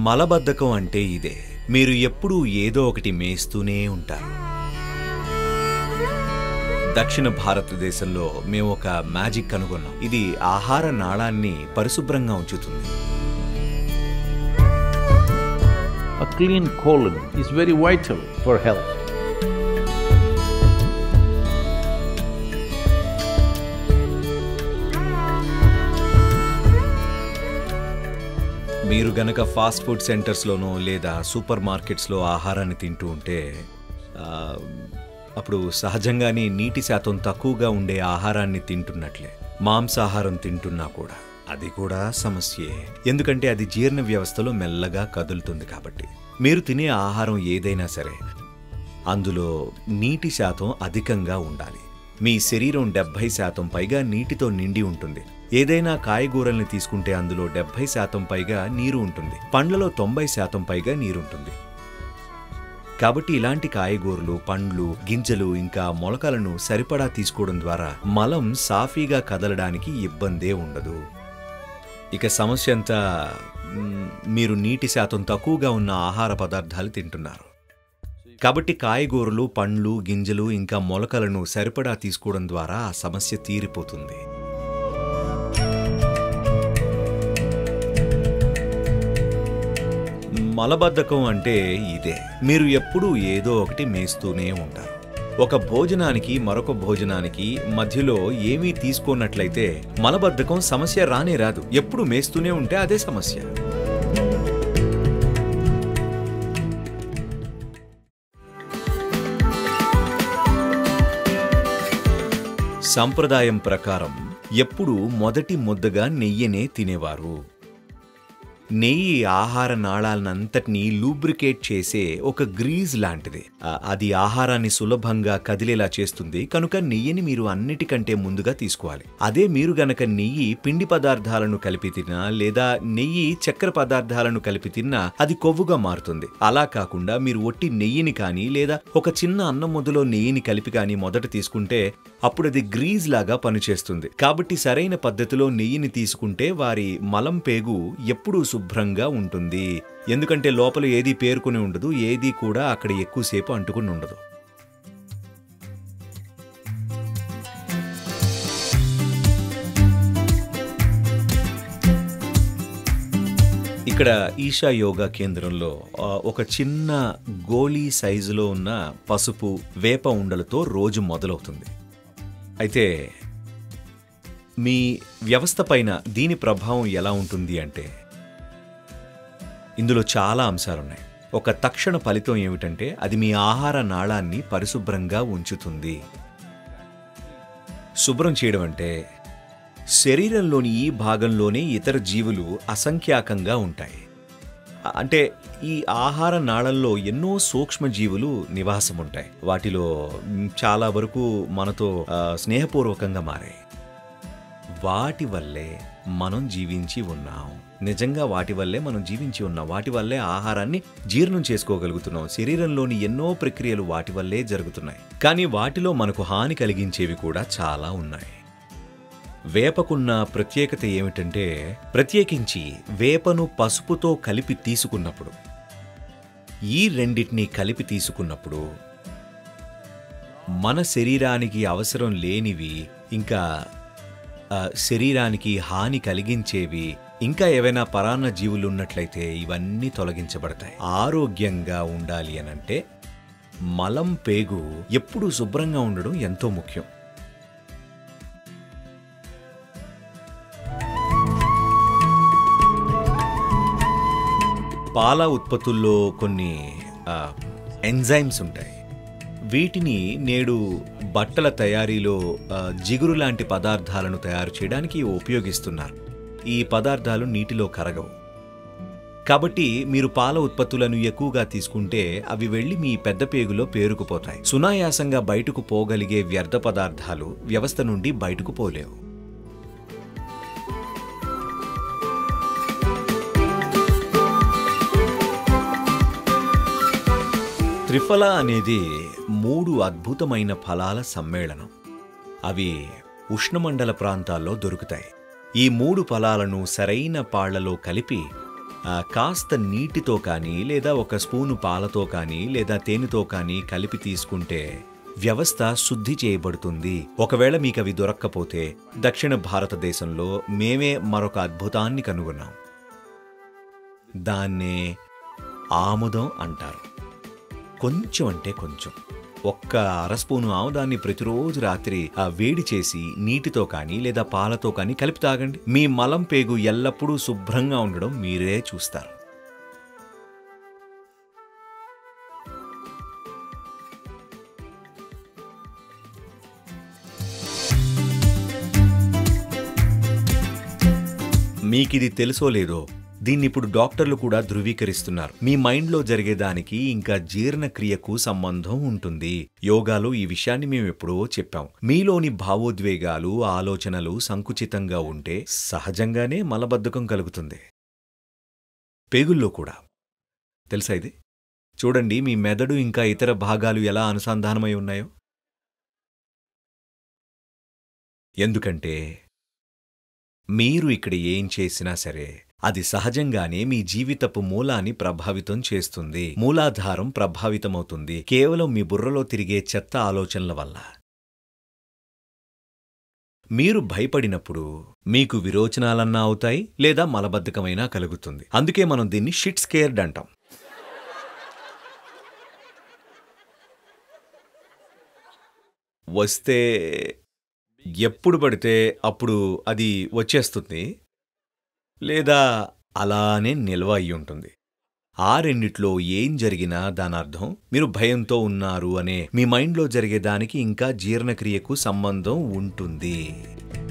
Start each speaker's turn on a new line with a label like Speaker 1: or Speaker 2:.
Speaker 1: మలబద్ధకం అంటే ఇదే మీరు ఎప్పుడూ ఏదో ఒకటి మేస్తూనే ఉంటారు దక్షిణ భారతదేశంలో మేము ఒక మ్యాజిక్ కనుగొన్నాం ఇది ఆహార నాళాన్ని పరిశుభ్రంగా ఉంచుతుంది
Speaker 2: A clean colon is very vital for health.
Speaker 1: మీరు గనక ఫాస్ట్ ఫుడ్ సెంటర్స్లోనో లేదా సూపర్ మార్కెట్స్లో ఆహారాన్ని తింటూ ఉంటే ఆ, అప్పుడు సహజంగానే నీటి శాతం తక్కువగా ఉండే ఆహారాన్ని తింటున్నట్లే మాంసాహారం తింటున్నా కూడా అది కూడా సమస్యే ఎందుకంటే అది జీర్ణ వ్యవస్థలో మెల్లగా కదులుతుంది కాబట్టి మీరు తినే ఆహారం ఏదైనా సరే అందులో నీటి శాతం అధికంగా ఉండాలి మీ శరీరం డెబ్భై శాతం పైగా నీటితో నిండి ఉంటుంది ఏదైనా కాయగూరల్ని తీసుకుంటే అందులో డెబ్భై శాతం పైగా నీరు ఉంటుంది పండ్లలో తొంభై శాతం పైగా నీరుంటుంది కాబట్టి ఇలాంటి కాయగూరలు పండ్లు గింజలు ఇంకా మొలకలను సరిపడా తీసుకోవడం ద్వారా మలం సాఫీగా కదలడానికి ఇబ్బందే ఉండదు ఇక సమస్య అంతా మ్, మీరు నీటి శాతం తక్కువగా ఉన్న ఆహార పదార్థాలు తింటున్నారు కాబట్టి కాయగూరలు పండ్లు గింజలు ఇంకా మొలకలను సరిపడా తీసుకోవడం ద్వారా ఆ సమస్య తీరిపోతుంది మలబద్ధకం అంటే ఇదే మీరు ఎప్పుడూ ఏదో ఒకటి మేస్తూనే ఉంటారు ఒక భోజనానికి మరొక భోజనానికి మధ్యలో ఏమీ తీసుకోనట్లయితే మలబద్ధకం సమస్య రానే రాదు ఎప్పుడు మేస్తూనే ఉంటే అదే సమస్య సంప్రదాయం ప్రకారం ఎప్పుడూ మొదటి ముద్దగా నెయ్యనే తినేవారు నెయ్యి ఆహార నాళాలనంతటినీ లూబ్రికేట్ చేసే ఒక గ్రీజ్ లాంటిది ఆ, అది ఆహారాన్ని సులభంగా కదిలేలా చేస్తుంది కనుక నెయ్యిని మీరు అన్నిటికంటే ముందుగా తీసుకోవాలి అదే మీరు గనక నెయ్యి పిండి పదార్థాలను కలిపి తిన్నా లేదా నెయ్యి చక్కెర పదార్థాలను కలిపి తిన్నా అది కొవ్వుగా మారుతుంది అలా కాకుండా మీరు ఒట్టి నెయ్యిని కానీ లేదా ఒక చిన్న అన్నం ముద్దలో నెయ్యిని కలిపి కానీ మొదట తీసుకుంటే అప్పుడు అది గ్రీజ్ లాగా పనిచేస్తుంది కాబట్టి సరైన పద్ధతిలో నెయ్యిని తీసుకుంటే వారి మలం పేగు ఎప్పుడూ శుభ్రంగా ఉంటుంది ఎందుకంటే లోపల ఏది పేరుకుని ఉండదు ఏది కూడా అక్కడ ఎక్కువసేపు అంటుకుని ఉండదు ఇక్కడ ఈషా యోగా కేంద్రంలో ఆ, ఒక చిన్న గోళీ సైజులో ఉన్న పసుపు వేప ఉండలతో రోజు మొదలవుతుంది అయితే మీ వ్యవస్థ పైన దీని ప్రభావం ఎలా ఉంటుంది అంటే ఇందులో చాలా అంశాలున్నాయి ఒక తక్షణ ఫలితం ఏమిటంటే అది మీ ఆహార నాళాన్ని పరిశుభ్రంగా ఉంచుతుంది శుభ్రం చేయడం అంటే శరీరంలోని ఈ భాగంలోనే ఇతర జీవులు అసంఖ్యాకంగా ఉంటాయి అ- అంటే ఈ ఆహార నాళంలో ఎన్నో సూక్ష్మ జీవులు నివాసం ఉంటాయి వాటిలో మ్, చాలా వరకు మనతో ఆ, స్నేహపూర్వకంగా మారాయి వాటి వల్లే మనం జీవించి ఉన్నాం నిజంగా వాటి వల్లే మనం జీవించి ఉన్నాం వాటి వల్లే ఆహారాన్ని జీర్ణం చేసుకోగలుగుతున్నాం శరీరంలోని ఎన్నో ప్రక్రియలు వాటి వల్లే జరుగుతున్నాయి కానీ వాటిలో మనకు హాని కలిగించేవి కూడా చాలా ఉన్నాయి వేపకున్న ప్రత్యేకత ఏమిటంటే ప్రత్యేకించి వేపను పసుపుతో కలిపి తీసుకున్నప్పుడు ఈ రెండిటిని కలిపి తీసుకున్నప్పుడు మన శరీరానికి అవసరం లేనివి ఇంకా ఆ, శరీరానికి హాని కలిగించేవి ఇంకా ఏవైనా పరాన్న జీవులు ఉన్నట్లయితే ఇవన్నీ తొలగించబడతాయి ఆరోగ్యంగా ఉండాలి అనంటే మలం పేగు ఎప్పుడూ శుభ్రంగా ఉండడం ఎంతో ముఖ్యం పాల ఉత్పత్తుల్లో కొన్ని ఆ, ఎంజైమ్స్ ఉంటాయి వీటిని నేడు బట్టల తయారీలో ఆ, జిగురు లాంటి పదార్థాలను తయారు చేయడానికి ఉపయోగిస్తున్నారు ఈ పదార్థాలు నీటిలో కరగవు కాబట్టి మీరు పాల ఉత్పత్తులను ఎక్కువగా తీసుకుంటే అవి వెళ్లి మీ పెద్ద పేగులో పేరుకుపోతాయి సునాయాసంగా బయటకు పోగలిగే వ్యర్థ పదార్థాలు వ్యవస్థ నుండి బయటకు పోలేవు త్రిఫల అనేది మూడు అద్భుతమైన ఫలాల సమ్మేళనం అవి ఉష్ణమండల ప్రాంతాల్లో దొరుకుతాయి ఈ మూడు ఫలాలను సరైన పాళ్లలో కలిపి ఆ, కాస్త నీటితో కానీ లేదా ఒక స్పూను పాలతో కానీ లేదా తేనెతో కానీ కలిపి తీసుకుంటే వ్యవస్థ శుద్ధి చేయబడుతుంది ఒకవేళ మీకు అవి దొరక్కపోతే దక్షిణ భారతదేశంలో మేమే మరొక అద్భుతాన్ని కనుగొన్నాం దాన్నే ఆముదం అంటారు కొంచెం అంటే కొంచెం ఒక్క అర స్పూను ఆముదాన్ని ప్రతిరోజు రాత్రి ఆ వేడి చేసి నీటితో కానీ లేదా పాలతో కానీ కలిపి తాగండి మీ మలం పేగు ఎల్లప్పుడూ శుభ్రంగా ఉండడం మీరే చూస్తారు మీకిది తెలుసో లేదో దీన్ని ఇప్పుడు డాక్టర్లు కూడా ధృవీకరిస్తున్నారు మీ మైండ్లో జరిగేదానికి ఇంకా జీర్ణక్రియకు సంబంధం ఉంటుంది యోగాలో ఈ విషయాన్ని మేము ఎప్పుడో చెప్పాం మీలోని భావోద్వేగాలు ఆలోచనలు సంకుచితంగా ఉంటే సహజంగానే మలబద్ధకం కలుగుతుంది పేగుల్లో కూడా తెలుసా ఇది చూడండి మీ మెదడు ఇంకా ఇతర భాగాలు ఎలా అనుసంధానమై ఉన్నాయో ఎందుకంటే మీరు ఇక్కడ ఏం చేసినా సరే అది సహజంగానే మీ జీవితపు మూలాన్ని ప్రభావితం చేస్తుంది మూలాధారం ప్రభావితమవుతుంది కేవలం మీ బుర్రలో తిరిగే చెత్త ఆలోచనల వల్ల మీరు భయపడినప్పుడు మీకు విరోచనాలన్నా అవుతాయి లేదా మలబద్ధకమైనా కలుగుతుంది అందుకే మనం దీన్ని షిట్ స్కేర్డ్ అంటాం వస్తే ఎప్పుడు పడితే అప్పుడు అది వచ్చేస్తుంది లేదా అలానే నిల్వ అయి ఉంటుంది ఆ రెండిట్లో ఏం జరిగినా దాని అర్థం మీరు భయంతో ఉన్నారు అనే మీ మైండ్లో జరిగే దానికి ఇంకా జీర్ణక్రియకు సంబంధం ఉంటుంది